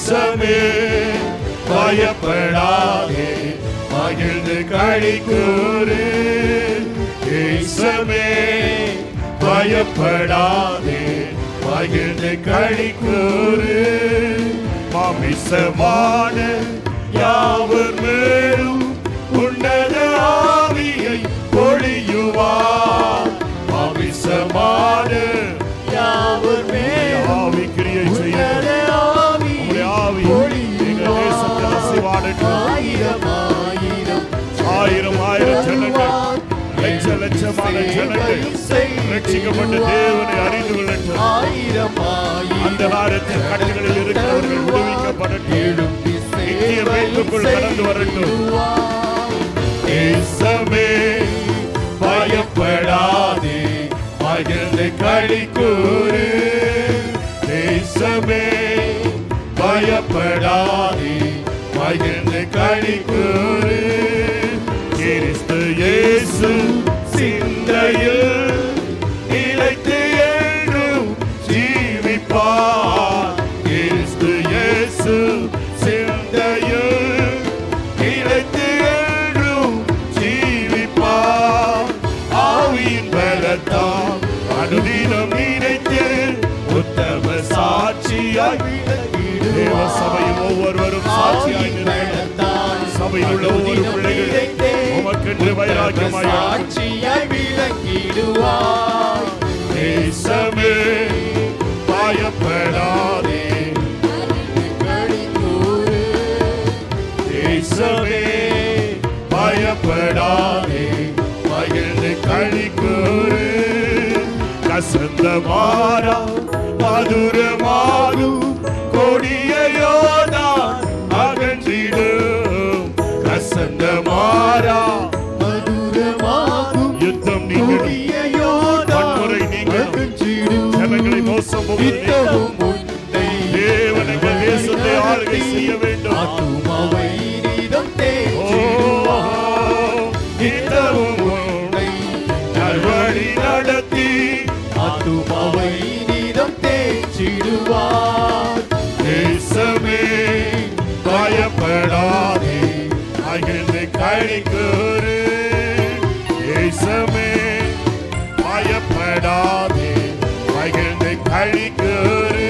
தேசமே பயப்படாதே மகிழ்ந்து களி கூறு தேசமே பயப்படாதே மகிழ்ந்து களி கூறு மாமிசமான யாவர் மேலும் உன்னத ஆவியை பொழியுவார் மாமிசமான யாவர் மேலும் ஆவி கிரியை செய்ய உன்னத ஆவி உம்முடைய ஆவி எங்கள் தேசத்தில் அசைவாடட்டும் ஆயிரம் ஆயிரம் ஆயிரம் ஆயிரம் ஜனங்கள் லட்ச லட்சமான ஜனங்கள் ரட்சிக்கப்பட்ட தேவனை அறிந்து கொள்ளட்டும் ஆயிரம் ஆயிரம் அந்த நேரத்தில் கட்டுகளில் இருக்கிறவர்கள் விடுவிக்கப்படட்டும் நித்திய மீட்புக்குள் கடந்து வரட்டும் தேசமே பயப்படாதே மகிழ்ந்து களி கூறு தேசமே பயப்படாதே மகிழ்ந்து களி கூறு கிறிஸ்து இயேசு சிந்தையில் நிலைத்து என்றும் ஜீவிப்பார் கிறிஸ்து இயேசு சிந்தையில் நிலைத்து என்றும் ஜீவிப்பார் ஆவியின் பலத்தால் அனுதினம் நினைத்து உத்தம சாட்சியாய் தேவ சபையில் ஒவ்வொருவரும் சாட்சியாய் நிற்கணும் சபையில் உள்ள ஒவ்வொரு பிள்ளைகள் உமக்கென்று வைராக்கியமாய் சாட்சியாய் விளங்கிடுவார் தேசமே பயப்படாதே தேசமே பயப்படாதே மகிழ்ந்து களி கூறு கசந்த மாறா மதுரமாகும் கொடிய யோதா அகன்றிடும் கசந்த மாறா மதுரமாகும் யுத்தம் நீங்கள் கொடிய யோதா வன்முறை நீங்களும் அகன்றிடும். ஜனங்களை மோசம் போவது நீங்களும். நித்தமும் உன்னை தேவன் எங்கள் தேசத்தை ஆளுகை செய்ய வேண்டும் ஆத்துமாவை நீதம் ஓ, தேற்றிடுவார். நித்தமும் உன்னை நல்வழி நடத்தி ஆத்துமாவை நீதம் தேற்றிடுவார். தேசமே பயப்படாதே மகிழ்ந்து களி கூறு தேசமே பயப்படாதே மகிழ்ந்து களி கூறு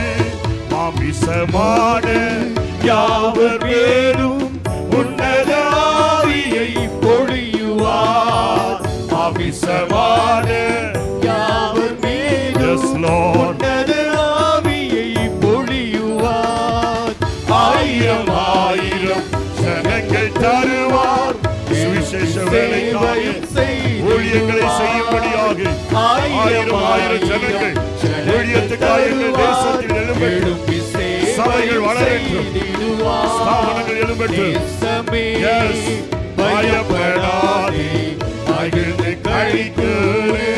மாமிசமான யாவர் பேரும் உன்னத ஆவியை பொழியுவார் மாமிசமான யாவர் மீதும் Yes, Lord. உன்னத ஆவியை பொழியுவார். ஆயிரம் ஆயிரம் ஜனங்கள் தருவார் சுவிசேஷ வேலைக்காக ஊழியங்களை செய்யும்படியாக ஆயிரம் ஆயிரம் ஜனங்கள் ஊழியத்துக்காக எங்கள் தேசத்தில் எழும்பட்டும் சபைகள் வளரட்டும் ஸ்தாபனங்கள் எழும்பட்டும் Yes. பயப்படாதே மகிழ்ந்து கழிக்கூறு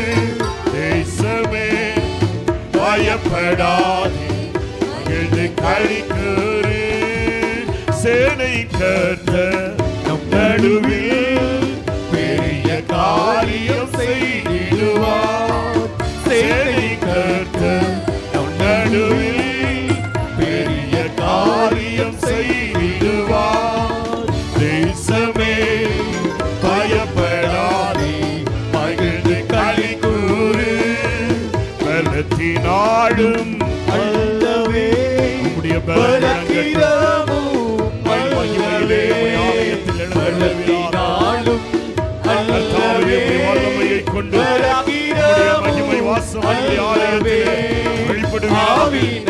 தேசமே பயப்படாதே மகிழ்ந்து கழிக்கூறு சேனை கத்த நம் நடுவில் பெரிய காரியம் செய்திடுவார் சேனை கத்த நம் நடுவில் பெரிய காரியம் செய்திடுவார் தேசமே பயப்படாதே மகிழ்ந்து களி கூறு பலத்தினாலும் அல்லவே உம்முடைய பலத்தினங்கள் மகிமையிலே உம்முடைய ஆலயத்தில் எழுந்தருளுவீராக. கர்த்தாவே, உம்முடைய வல்லமையை கொண்டு உம்முடைய மகிமை வாசம் உம்முடைய ஆலயத்திலே வெளிப்படுவீராக.